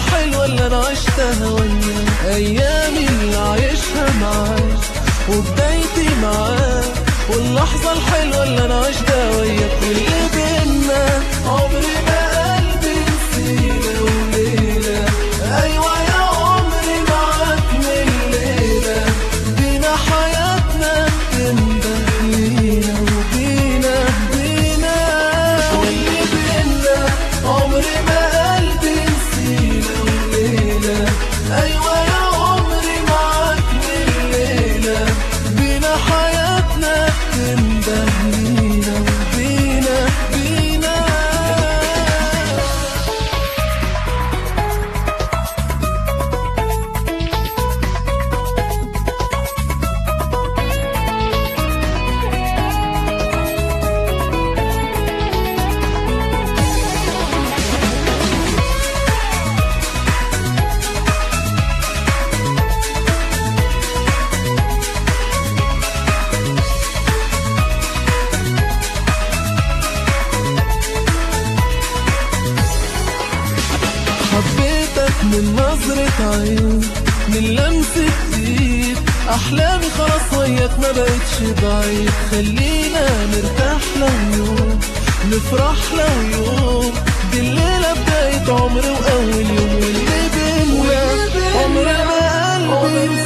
الحلوة اللي انا عشتها وياه ايامي اللي عايشها معاك وبدايتي معاك واللحظة الحلوة اللي انا عشتها وياك واللي بينا عمري ما قلبي نسينا وليلة ايوه يا عمري معاك من الليلة بينا حياتنا تنده لينا وبينا بينا واللي بينا عمري ما قلبي نسينا وليلة ايوه يا عمري معاك من الليلة بينا حياتنا تنده لينا وبينا بينا حبيتك من نظرة عيون من لمسة ايد احلامي خلاص وياك ما بقتش بعيد خلينا نرتاح لو يوم نفرح لو يوم دي الليلة بداية عمر واول يوم واللي بينا عمر ما قلبي